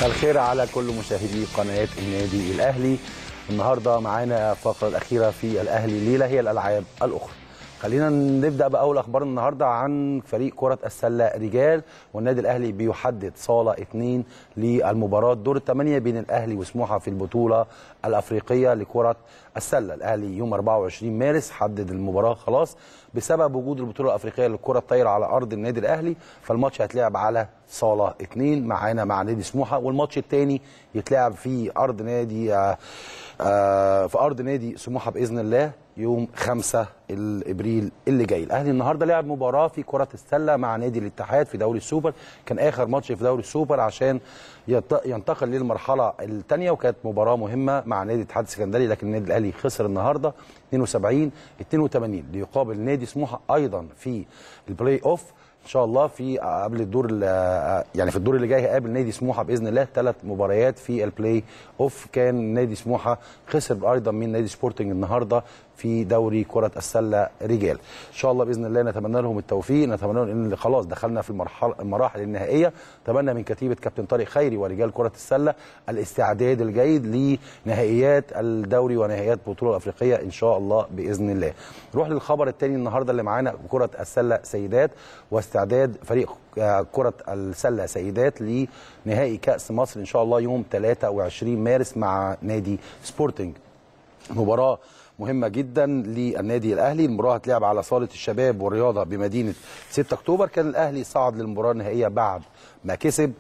مساء الخير على كل مشاهدي قناه النادي الاهلي النهارده معانا الفقره الاخيره في الاهلي ليله هي الالعاب الاخرى خلينا نبدا باول اخبار النهارده عن فريق كره السله رجال والنادي الاهلي بيحدد صاله اثنين للمباراه دور الثمانيه بين الاهلي وسموحه في البطوله الافريقيه لكره السله الاهلي يوم 24 مارس حدد المباراه خلاص بسبب وجود البطوله الافريقيه للكره الطايره على ارض النادي الاهلي فالماتش هيتلعب على صاله اثنين معانا مع نادي سموحه والماتش الثاني يتلعب في ارض نادي آه آه في ارض نادي سموحه باذن الله يوم 5 ابريل اللي جاي الاهلي النهارده لعب مباراه في كره السله مع نادي الاتحاد في دوري السوبر كان اخر ماتش في دوري السوبر عشان ينتقل للمرحله الثانيه وكانت مباراه مهمه مع نادي الاتحاد السكندري لكن النادي الاهلي خسر النهارده 72 82 ليقابل نادي سموحه ايضا في البلاي اوف ان شاء الله في قبل الدور يعني في الدور اللي جاي هيقابل نادي سموحه باذن الله ثلاث مباريات في البلاي اوف كان نادي سموحه خسر ايضا من نادي سبورتنج النهارده في دوري كره السله رجال ان شاء الله باذن الله نتمنى لهم التوفيق نتمنى لهم ان خلاص دخلنا في المرحله المراحل النهائيه نتمنى من كتيبه كابتن طارق خيري ورجال كره السله الاستعداد الجيد لنهائيات الدوري ونهائيات البطوله الافريقيه ان شاء الله باذن الله نروح للخبر الثاني النهارده اللي معانا كره السله سيدات واستعداد فريق كرة السلة سيدات لنهائي كأس مصر إن شاء الله يوم 23 مارس مع نادي سبورتنج مباراة مهمه جدا للنادي الاهلي المباراه هتلعب على صاله الشباب والرياضه بمدينه 6 اكتوبر كان الاهلي صعد للمباراه النهائيه بعد ما كسب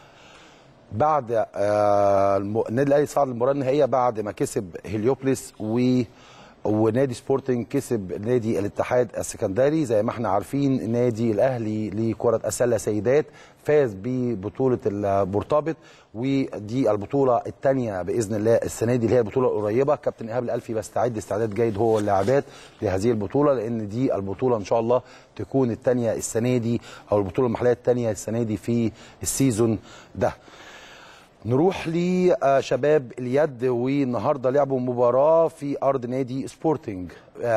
بعد آه النادي الاهلي صعد للمباراه النهائيه بعد ما كسب هليوبلس و ونادي سبورتنج كسب نادي الاتحاد السكندري زي ما احنا عارفين نادي الاهلي لكره السله سيدات فاز ببطوله المرتبط ودي البطوله الثانيه باذن الله السنه دي اللي هي البطوله القريبه كابتن ايهاب الالفي بيستعد استعداد جيد هو واللاعبات لهذه البطوله لان دي البطوله ان شاء الله تكون الثانيه السنه دي او البطوله المحليه الثانيه السنه دي في السيزون ده نروح لشباب اليد والنهارده لعبوا مباراه في ارض نادي سبورتنج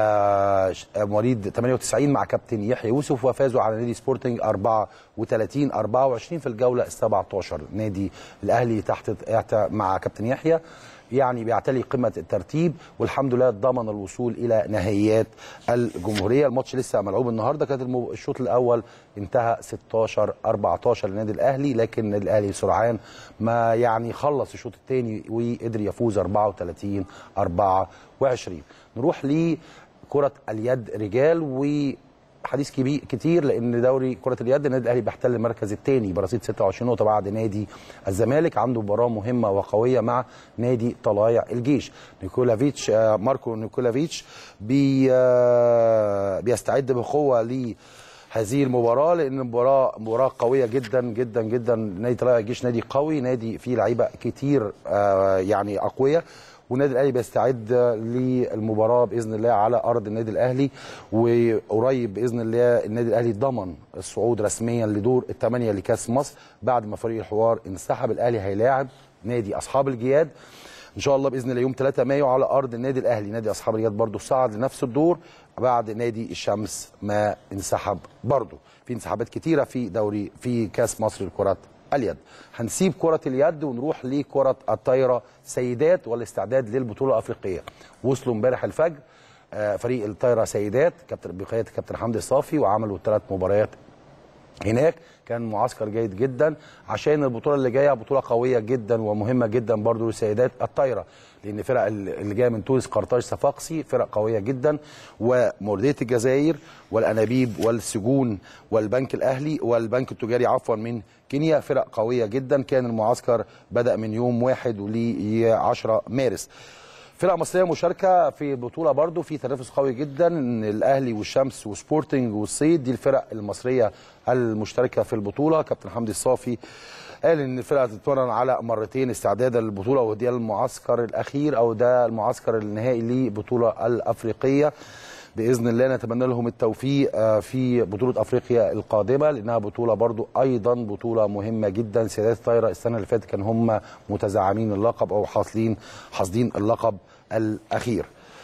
مواليد 98 مع كابتن يحيى يوسف وفازوا على نادي سبورتنج 34 24 في الجوله ال 17 نادي الاهلي تحت مع كابتن يحيى يعني بيعتلي قمه الترتيب والحمد لله ضمن الوصول الى نهائيات الجمهوريه الماتش لسه ملعوب النهارده كانت الشوط الاول انتهى 16 14 للنادي الاهلي لكن النادي الاهلي سرعان ما يعني خلص الشوط الثاني وقدر يفوز 34 24 نروح لكره اليد رجال و حديث كبير كتير لان دوري كره اليد النادي الاهلي بيحتل المركز الثاني برصيد 26 نقطه بعد نادي الزمالك عنده مباراه مهمه وقويه مع نادي طلائع الجيش نيكولافيتش ماركو نيكولافيتش بي بيستعد بقوه ل هذه المباراه لان المباراه مباراه قويه جدا جدا جدا نادي طلائع الجيش نادي قوي نادي فيه لعيبه كتير يعني اقوياء والنادي الاهلي بيستعد للمباراه باذن الله على ارض النادي الاهلي وقريب باذن الله النادي الاهلي ضمن الصعود رسميا لدور الثمانيه لكاس مصر بعد ما فريق الحوار انسحب الاهلي هيلاعب نادي اصحاب الجياد ان شاء الله باذن الله يوم 3 مايو على ارض النادي الاهلي نادي اصحاب الجياد برضه صعد لنفس الدور بعد نادي الشمس ما انسحب برضه في انسحابات كتيره في دوري في كاس مصر لكره اليد هنسيب كرة اليد ونروح لكرة الطايرة سيدات والاستعداد للبطولة الأفريقية وصلوا امبارح الفجر فريق الطايرة سيدات كابتن بقيادة كابتن حمدي الصافي وعملوا ثلاث مباريات هناك كان معسكر جيد جدا عشان البطوله اللي جايه بطوله قويه جدا ومهمه جدا برضو للسيدات الطايره لان فرق اللي جايه من تونس قرطاج صفاقسي فرق قويه جدا ومولوديه الجزائر والانابيب والسجون والبنك الاهلي والبنك التجاري عفوا من كينيا فرق قويه جدا كان المعسكر بدا من يوم 1 ل 10 مارس فرق مصريه مشاركه في البطوله برضو في تنافس قوي جدا الاهلي والشمس وسبورتنج والصيد دي الفرق المصريه المشتركه في البطوله كابتن حمدي الصافي قال ان الفرقه هتتمرن على مرتين استعدادا للبطوله ودي المعسكر الاخير او ده المعسكر النهائي للبطوله الافريقيه باذن الله نتمنى لهم التوفيق في بطوله افريقيا القادمه لانها بطوله برضو ايضا بطوله مهمه جدا سيدات الطايره السنه اللي فاتت كان هم متزعمين اللقب او حاصلين حاصدين اللقب الاخير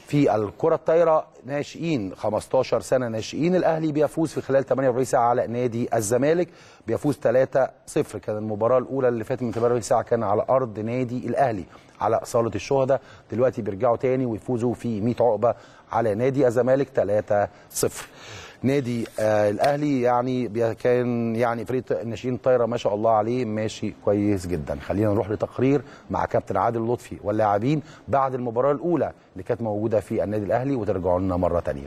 في الكره الطايره ناشئين 15 سنه ناشئين الاهلي بيفوز في خلال 48 ساعه على نادي الزمالك بيفوز 3-0 كان المباراه الاولى اللي فاتت من 48 ساعه كان على ارض نادي الاهلي على صاله الشهداء دلوقتي بيرجعوا تاني ويفوزوا في 100 عقبه على نادي الزمالك 3-0 نادي آه الاهلي يعني بي- كان يعني فريق الناشئين الطايره ما شاء الله عليه ماشي كويس جدا خلينا نروح لتقرير مع كابتن عادل لطفي واللاعبين بعد المباراه الاولى اللي كانت موجوده في النادي الاهلي وترجعوا لنا مره ثانيه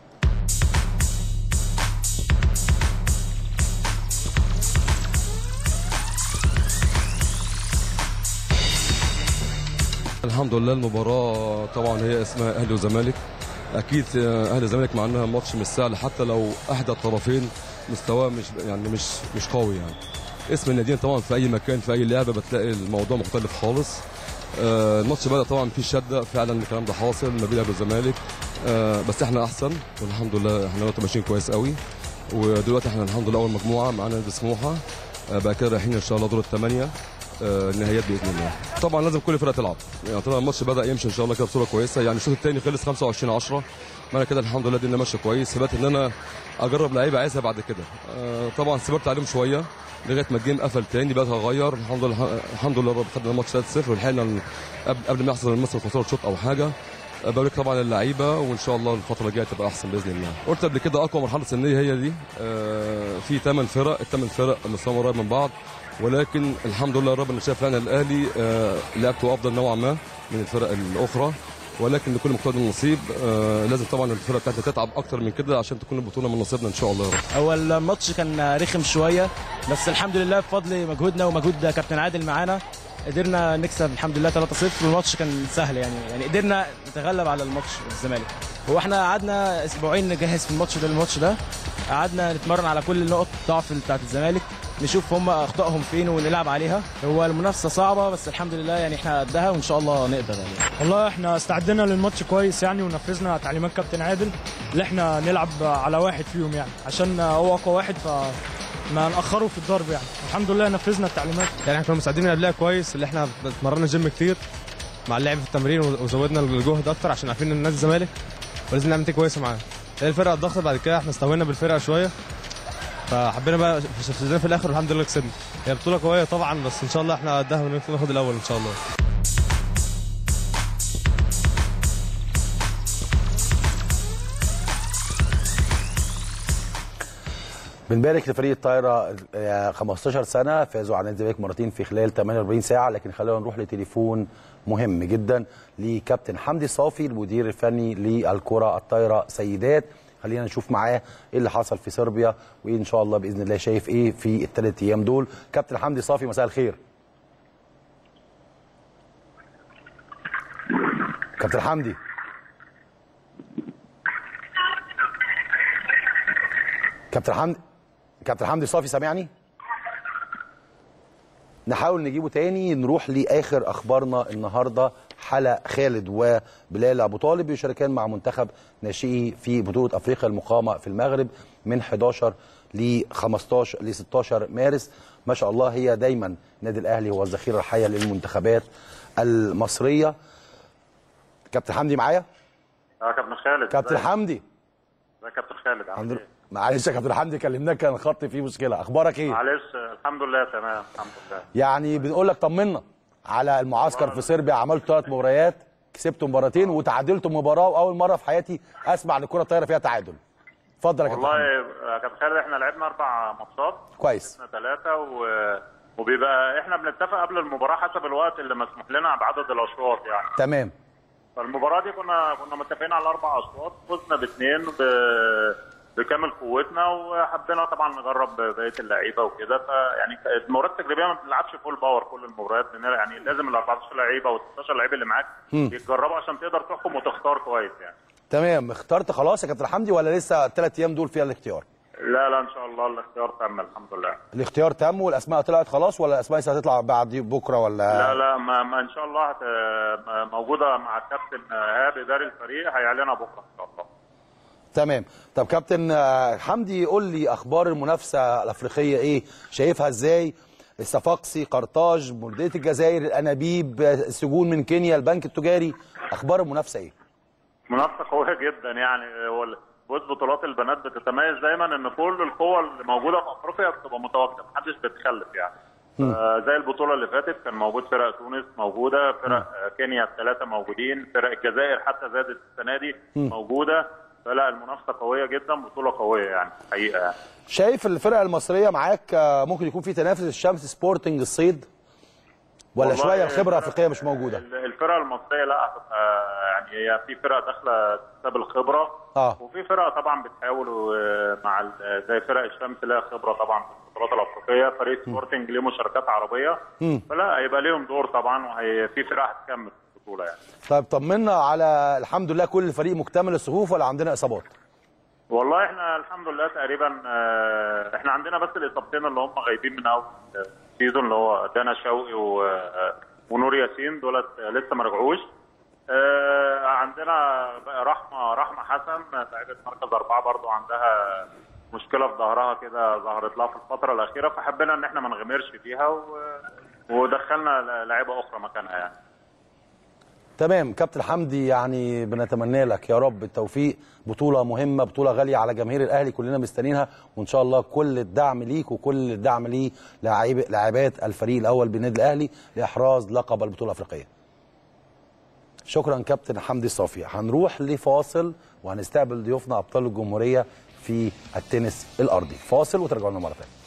الحمد لله المباراة طبعا هي اسمها أهلي وزمالك أكيد أهلي وزمالك مع إنها ماتش مش سهل حتى لو أحدى الطرفين مستواه مش يعني مش مش قوي يعني اسم الناديين طبعا في أي مكان في أي لعبة بتلاقي الموضوع مختلف خالص آه، الماتش بدأ طبعا في شدة فعلا الكلام ده حاصل ما بين أهلي وزمالك آه، بس احنا أحسن والحمد لله احنا دلوقتي ماشيين كويس قوي ودلوقتي احنا الحمد لله أول مجموعة معانا نادي سموحة آه، بعد كده رايحين إن شاء الله دور الثمانية آه، النهائيات باذن الله طبعا لازم كل فرقه تلعب يعني طبعا الماتش بدا يمشي ان شاء الله كده بصوره كويسه يعني الشوط الثاني خلص 25 10 انا كده الحمد لله الدنيا ماشيه كويس ثبت ان انا اجرب لعيبه عايزها بعد كده آه، طبعا صبرت عليهم شويه لغايه ما الجيم قفل تاني بقيت اغير الحمد لله الحمد لله رب خدنا الماتش 3-0 ولحقنا ال- قبل- قبل ما يحصل مثلا خساره شوط او حاجه آه، بارك طبعا اللعيبه وان شاء الله الفتره الجايه تبقى احسن باذن الله قلت قبل كده اقوى مرحله سنيه هي دي آه، في ثمان فرق الثمان فرق مستواهم قريب من بعض ولكن الحمد لله رب انا شايف فعلا الاهلي آه، لعبته افضل نوعا ما من الفرق الاخرى ولكن لكل مقتضى النصيب آه، لازم طبعا الفرقه بتاعتنا تتعب اكتر من كده عشان تكون البطوله من نصيبنا ان شاء الله يا رب هو الماتش كان رخم شويه بس الحمد لله بفضل مجهودنا ومجهود كابتن عادل معانا قدرنا نكسب الحمد لله 3-0 والماتش كان سهل يعني يعني قدرنا نتغلب على الماتش الزمالك هو احنا قعدنا اسبوعين نجهز في الماتش ده الماتش ده قعدنا نتمرن على كل نقط ضعف بتاعت الزمالك نشوف هم اخطائهم فين ونلعب عليها هو المنافسه صعبه بس الحمد لله يعني احنا قدها وان شاء الله نقدر يعني والله احنا استعدنا للماتش كويس يعني ونفذنا تعليمات كابتن عادل اللي احنا نلعب على واحد فيهم يعني عشان هو اقوى واحد فما ناخره في الضرب يعني الحمد لله نفذنا التعليمات يعني احنا كنا مساعدين من قبلها كويس اللي احنا اتمرنا جيم كتير مع اللعب في التمرين وزودنا الجهد اكتر عشان عارفين ان نادي الزمالك ولازم نعمل نتيجه كويسه معاه هي الفرقه اتضغطت بعد كده احنا استهوينا بالفرقه شويه فحبينا بقى في في الاخر والحمد لله كسبنا هي بطوله قويه طبعا بس ان شاء الله احنا قدها وناخد الاول ان شاء الله بنبارك لفريق الطايره آه، 15 سنه فازوا على نادي الزمالك مرتين في خلال 48 ساعه لكن خلينا نروح لتليفون مهم جدا لكابتن حمدي صافي المدير الفني للكره الطايره سيدات خلينا نشوف معاه ايه اللي حصل في صربيا وايه ان شاء الله باذن الله شايف ايه في الثلاث ايام دول كابتن حمدي صافي مساء الخير كابتن حمدي كابتن حمدي كابتن حمدي صافي سامعني نحاول نجيبه تاني نروح لاخر اخبارنا النهارده حلا خالد وبلال ابو طالب يشاركان مع منتخب ناشئي في بطوله افريقيا المقامه في المغرب من 11 ل 15 ل 16 مارس ما شاء الله هي دايما النادي الاهلي هو الذخيره الحيه للمنتخبات المصريه كابتن حمدي معايا اه كابتن خالد كابتن ازيك؟ حمدي ازيك يا كابتن خالد الحمد عامل لله ايه؟ معلش يا كابتن حمدي كلمناك كان الخط فيه مشكله اخبارك ايه معلش الحمد لله تمام الحمد لله يعني بنقول لك طمنا على المعسكر في صربيا عملت ثلاث مباريات كسبتوا مباراتين وتعادلتوا مباراه واول مره في حياتي اسمع ان الكره الطايره فيها تعادل اتفضل يا كابتن والله حمدي. يا كابتن خالد احنا لعبنا اربع ماتشات كويس كسبنا ثلاثه و... وبيبقى احنا بنتفق قبل المباراه حسب الوقت اللي مسموح لنا بعدد الاشواط يعني تمام فالمباراه دي كنا كنا متفقين على اربع اشواط فزنا باثنين ب... بكامل قوتنا وحبينا طبعا نجرب بقيه اللعيبه وكده فيعني المباريات التجريبيه ما بنلعبش فول باور كل المباريات بنلعب- يعني لازم ال 14 لعيبه وال 16 لعيب اللي معاك يتجربوا عشان تقدر تحكم وتختار كويس يعني تمام اخترت خلاص يا كابتن حمدي ولا لسه الثلاث ايام دول فيها الاختيار لا لا ان شاء الله الاختيار تم الحمد لله الاختيار تم والاسماء طلعت خلاص ولا الاسماء لسه هتطلع بعد بكره ولا لا لا ما, ما ان شاء الله هت... موجوده مع الكابتن ايهاب اداري الفريق هيعلنها بكره ان شاء الله تمام طب كابتن آه، حمدي قول لي اخبار المنافسه الافريقيه ايه شايفها ازاي الصفاقسي قرطاج بلديه الجزائر الانابيب آه، السجون من كينيا البنك التجاري اخبار المنافسه ايه منافسه قويه جدا يعني هو ال- بص بطولات البنات بتتميز دايما ان كل القوى اللي موجوده في افريقيا بتبقى متواجده محدش بيتخلف يعني آه، زي البطوله اللي فاتت كان موجود فرق تونس موجوده فرق آه، كينيا الثلاثه موجودين فرق الجزائر حتى زادت السنه دي موجوده فلا المنافسه قويه جدا بطوله قويه يعني حقيقه يعني. شايف الفرقه المصريه معاك آه، ممكن يكون في تنافس الشمس سبورتنج الصيد ولا والله شويه الخبره الفرق- الافريقيه مش موجوده ال- الفرقه المصريه لا هتبقى يعني هي في فرق داخله تكسب الخبره اه وفي فرق طبعا بتحاول آه، مع ال- زي فرق الشمس لها خبره طبعا في البطولات الافريقيه فريق سبورتنج ليه مشاركات عربيه مم. فلا هيبقى ليهم دور طبعا وهي في فرق هتكمل في البطوله يعني طيب طمنا على الحمد لله كل الفريق مكتمل الصفوف ولا عندنا اصابات والله احنا الحمد لله تقريبا آه، احنا عندنا بس الاصابتين اللي هم غايبين من اول السيزون اللي هو دانا شوقي و- آه، ونور ياسين دولت لسه ما رجعوش آه، عندنا بقى رحمه رحمه حسن لاعبه مركز اربعه برضو عندها مشكله في ظهرها كده ظهرت لها في الفتره الاخيره فحبينا ان احنا ما نغمرش فيها و... ودخلنا لاعيبه اخرى مكانها يعني تمام كابتن حمدي يعني بنتمنى لك يا رب التوفيق بطوله مهمه بطوله غاليه على جماهير الاهلي كلنا مستنيينها وان شاء الله كل الدعم ليك وكل الدعم ليه لاعب لاعبات الفريق الاول بالنادي الاهلي لاحراز لقب البطوله الافريقيه شكرا كابتن حمدي صافي هنروح لفاصل وهنستقبل ضيوفنا ابطال الجمهوريه في التنس الارضي فاصل وترجعوا لنا مره ثانيه